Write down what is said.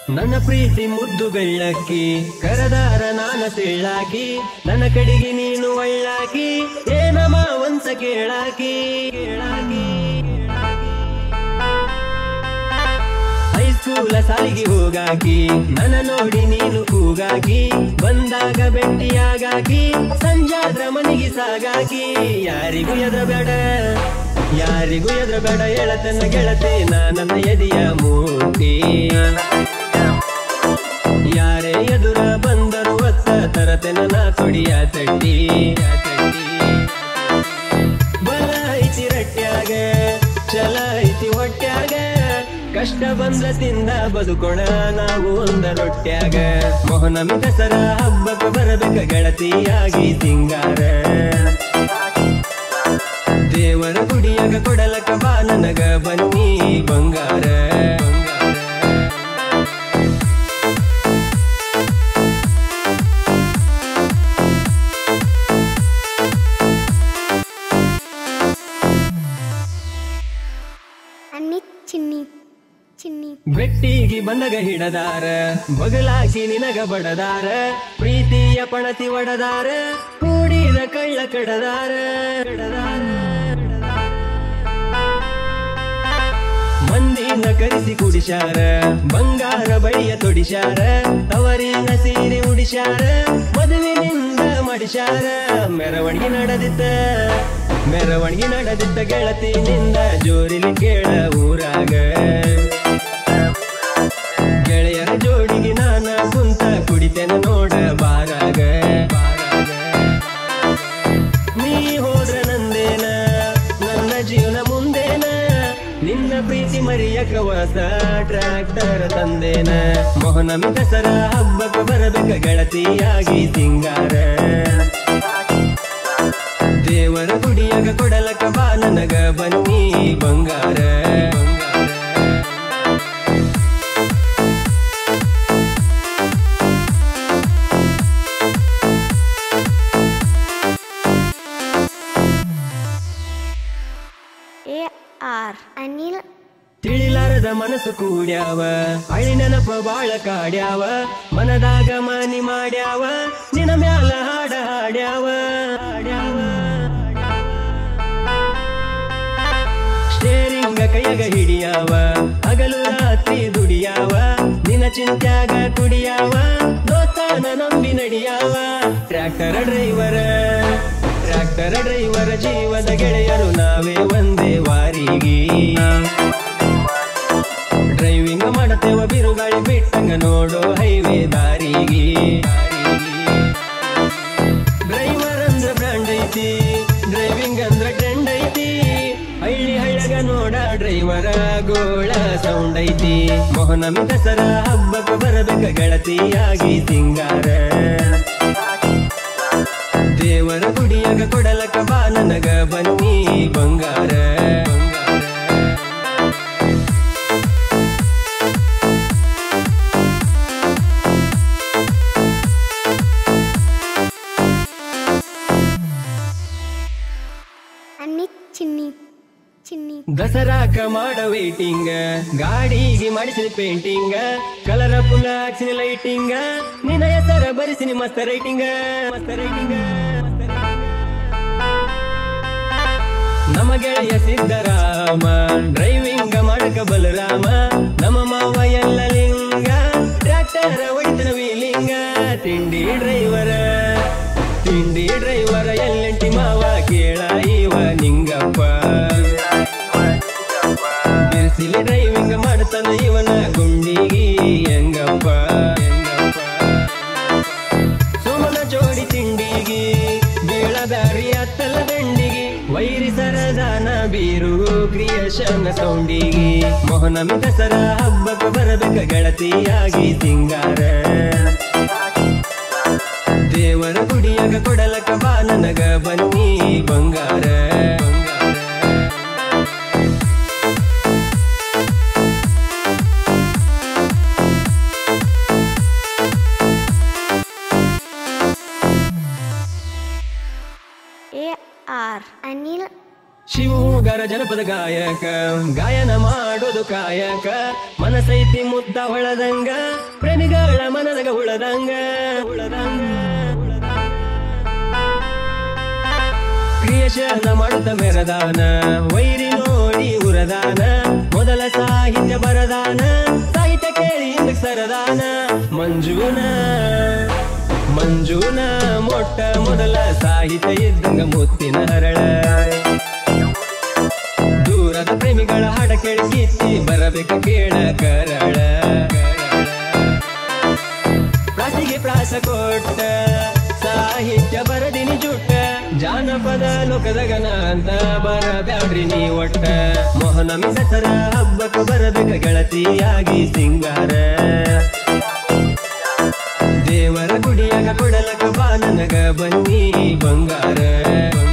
ನನ್ನ ಪ್ರೀತಿ ಮುದ್ದು ಬೆಳ್ಳಕ್ಕಿ ಕರದಾರ ನಾನ ತಿಳ್ಳಾಕಿ ನನ್ನ ಕಡೆಗೆ ನೀನು ಒಳ್ಳಾಕಿ ಏನಮ್ಮ ಒಂದ್ಸ ಕೇಳಾಕಿ ಕೇಳಾಕಿ ಹೈಸ್ಕೂಲ ಸಾಲಿಗೆ ಹೋಗಾಕಿ ನನ್ನ ನೋಡಿ ನೀನು ಕೂಗಾಕಿ ಬಂದಾಗ ಭೇಟಿಯಾಗಾಕಿ ಸಂಜಾದ್ರ ಮನೆಗೆ ಸಾಗಾಕಿ ಯಾರಿಗೂ ಎದ್ರ ಬೇಡ ಯಾರಿಗೂ ಎದ್ರ ಬೇಡ ಹೇಳತನ್ನ ಗೆಳತಿ ನಾ ನನ್ನ ಎದೆಯ ಮೂರ್ತಿ ಯಾರೇ ಎದುರ ಬಂದರು ಒತ್ತ ತರತೆನ ನಾ ಕೊಡಿಯ ತಟ್ಟಿ ತಟ್ಟಿ ಬಲ ಐತಿ ರಟ್ಟ್ಯಾಗ ಚಲ ಐತಿ ಹೊಟ್ಯಾಗ ಕಷ್ಟ ಬಂದ ತಿಂದ ಬದುಕೋಣ ನಾವು ಒಂದ ರೊಟ್ಟ್ಯಾಗ ಮೋಹನಮಿ ದಸರ ಹಬ್ಬಕ್ಕೆ ಬರಬೇಕ ಗೆಳತಿಯಾಗಿ ಸಿಂಗಾರ ದೇವರ ಗುಡಿಯಾಗ ಕೊಡಲಕ ಬಾ ನನಗ ಬನ್ನಿ ಬಂಗಾರ ಅನ್ನಿ ಚಿನ್ನಿ ಚಿನ್ನಿ ಬೆಟ್ಟಿಗೆ ಬಂದಗ ಹಿಡದಾರ ಬಗಲಾಕಿ ನಿನಗ ಬಡದಾರ ಪ್ರೀತಿಯ ಪಣತಿ ಒಡದಾರ ಕೂಡಿದ ಕಳ್ಳ ಕಡದಾರ ಕಡದಾರ ಮಂದಿನ ಕರೆಸಿ ಕುಡಿಸ್ಯಾರ ಬಂಗಾರ ಬಳಿಯ ತೊಡಿಸ್ಯಾರ ಅವರಿನ ಸೀರೆ ಉಡಿಸ್ಯಾರ ಮದುವಿನಿಂದ ಮಾಡಿಸ್ಯಾರ ಮೆರವಣಿಗೆ ನಡೆದಿತ್ತ ಮೆರವಣಿಗೆ ನಡೆದಿತ್ತ ಗೆಳತಿನಿಂದ ಜೋರಿಲಿ ಕೇಳ ಊರಾಗ ಗೆಳೆಯರ ಜೋಡಿಗೆ ನಾನ ಕುಂತ ಕುಡಿತೇನ ನೋಡ ಬಾರಾಗ ಬಾರಾಗ ನೀ ಹೋದ್ರ ನಂದೇನ ನನ್ನ ಜೀವನ ಮುಂದೇನ ನಿನ್ನ ಪ್ರೀತಿ ಮರಿಯಕ ಹೊಸ ಟ್ರ್ಯಾಕ್ಟರ್ ತಂದೇನ ಮೋಹನಮಿ ದಸರ ಹಬ್ಬಕ್ಕೆ ಬರಬೇಕ ಗೆಳತಿಯಾಗಿ ಸಿಂಗಾರ ದೇವರ ಗುಡಿಯಾಗ ಕೊಡಲಕ ಬಾ ನನಗ ಬನ್ನಿ ಬಂಗಾರ ಬಂಗಾರ ಎ ಆರ್ ಅನಿಲ್ ತಿಳಿಲಾರದ ಮನಸ್ಸು ಕೂಡ್ಯಾವ ಹಳಿ ನೆನಪ ಬಾಳ ಕಾಡ್ಯಾವ ಮನದಾಗ ಮಾನಿ ಮಾಡ್ಯಾವ ನಿನ ಮ್ಯಾಲ ಹಾಡ ಹಾಡ್ಯಾವ ಹಾಡ್ಯಾವ ಸ್ಟೇರಿಂಗ ಕೈಯಾಗ ಹಿಡಿಯಾವ ಹಗಲು ರಾತ್ರಿ ದುಡಿಯಾವ ನಿನ ಚಿಂತ್ಯಾಗ ಕುಡಿಯಾವ ದೋಸ್ತಾನ ನಂಬಿ ನಡಿಯಾವ ಟ್ರ್ಯಾಕ್ಟರ್ ಡ್ರೈವರ ಟ್ರ್ಯಾಕ್ಟರ್ ಡ್ರೈವರ ಜೀವದ ಗೆಳೆಯರು ನಾವೇ ಒಂದೇ ವಾರಿಗೆ ಡ್ರೈವಿಂಗ್ ಮಾಡತೇವ ಬಿರುಗಾಳಿ ಬಿಟ್ಟಂಗ ನೋಡೋ ಹೈವೇ ದಾರಿಗೆ ಡ್ರೈವರ್ ಅಂದ್ರ ಬ್ರ್ಯಾಂಡ್ ಐತಿ ಡ್ರೈವಿಂಗ್ ಅಂದ್ರ ಟ್ರೆಂಡ್ ಐತಿ ಹಳ್ಳಿ ಹಳ್ಳಗ ನೋಡ ಡ್ರೈವರ ಗೋಳ ಸೌಂಡ್ ಐತಿ ಮೋಹನಮಿ ದಸರ ಹಬ್ಬಕ್ಕೆ ಬರಬೇಕ ಗೆಳತಿಯಾಗಿ ಸಿಂಗಾರ ದೇವರ ಗುಡಿಯಾಗ ಕೊಡಲಕ ಬಾ ನನಗ ಬನ್ನಿ ಬಂಗಾರ ಬಂಗಾರ ಅನ್ನಿ ಚಿನ್ನಿ ಚಿನ್ನಿ ದಸರಾಕ ಮಾಡ ವೇಟಿಂಗ್ ಗಾಡಿಗೆ ಮಾಡಿಸಿದ ಪೇಂಟಿಂಗ್ ಕಲರ್ ಫುಲ್ ಹಾಕ್ಸಿನ ಲೈಟಿಂಗ್ ನಿನ್ನ ಹೆಸರ ಬರಿಸಿನಿ ಮಸ್ತ ರೈಟಿಂಗ್ ಮಸ್ತ ರೈಟಿಂಗ್ ನಮ್ಮ ಗೆಳೆಯ ಸಿದ್ದರಾಮ ಡ್ರೈವಿಂಗ್ ಮಾಡಕ ಬಲರಾಮ ನಮ್ಮ ಮಾವ ಎಲ್ಲ ಲಿಂಗ ಟ್ರ್ಯಾಕ್ಟರ್ ಹೊಡಿತನ ವೀಲಿಂಗ ತಿಂಡಿ ಡ್ರೈವರ ತಿಂಡಿ ಡ್ರೈವರ ಎಲ್ಲಂಟಿ ಮಾವ ಕೇಳ ಇವ ನಿಂಗಪ್ಪ ಬಿರ್ಸಿಲಿ ಡ್ರೈವಿಂಗ್ ಮಾಡ್ತಾನ ಇವನ ಗುಂಡಿಗಿ ಹೆಂಗಪ್ಪ ಹೆಂಗಪ್ಪ ಸುಮನ ಜೋಡಿ ತಿಂಡಿಗಿ ಬೀಳದಾರಿ ಅತ್ತಲ ದಂಡಿಗಿ ವೈರಿ ಸರದಾನ ಬೀರು ಕ್ರಿಯೇಷನ್ ಸೌಂಡಿಗಿ ಮೋಹನಮಿ ದಸರ ಹಬ್ಬಕ್ಕೆ ಬರಬೇಕ ಗೆಳತಿಯಾಗಿ ಸಿಂಗಾರ ದೇವರ ಗುಡಿಯಾಗ ಕೊಡಲಕ ಬಾ ನನಗ ಬನ್ನಿ ಬಂಗಾರ ಬಂಗಾರ ಎ ಆರ್ ಅನಿಲ್ ಶಿವಗ ಸಿಂಗಾರ ಜನಪದ ಗಾಯಕ ಗಾಯನ ಮಾಡೋದು ಕಾಯಕ ಮನಸೈತಿ ಮುದ್ದ ಹೊಳದಂಗ ಪ್ರೇಮಿಗಳ ಮನದಗ ಉಳದಂಗ ಉಳದಂಗ ಕ್ರಿಯೇಷನ್ ಮಾಡುತ್ತ ಮೆರದಾನ ವೈರಿ ನೋಡಿ ಉರದಾನ ಮೊದಲ ಸಾಹಿತ್ಯ ಬರದಾನ ಸಾಹಿತ್ಯ ಕೇಳಿ ಹಿಂದಕ್ ಸರದಾನ ಮಂಜುನ ಮಂಜುನ ಮೊಟ್ಟ ಮೊದಲ ಸಾಹಿತ್ಯ ಇದ್ದಂಗ ಮುತ್ತಿನ ಹರಳ ದೂರದ ಪ್ರೇಮಿಗಳ ಹಾಡ ಕೇಳಿ ಕಿತ್ತಿ ಬರಬೇಕ ಕೇಳ ಕರಳ ಪ್ರಾಸಿಗೆ ಪ್ರಾಸ ಕೊಟ್ಟ ಸಾಹಿತ್ಯ ಬರದಿನಿ ಜುಟ್ಟ ಜಾನಪದ ಲೋಕದಗನ ಅಂತ ಬರಬ್ಯಾಡ್ರಿ ನೀ ಒಟ್ಟ ಮೋಹನಮಿ ದಸರ ಹಬ್ಬಕ್ಕೆ ಬರಬೇಕ ಗೆಳತಿಯಾಗಿ ಸಿಂಗಾರ ದೇವರ ಗುಡಿಯಾಗ ಕೊಡಲಕ ಬಾ ನನಗ ಬನ್ನಿ ಬಂಗಾರ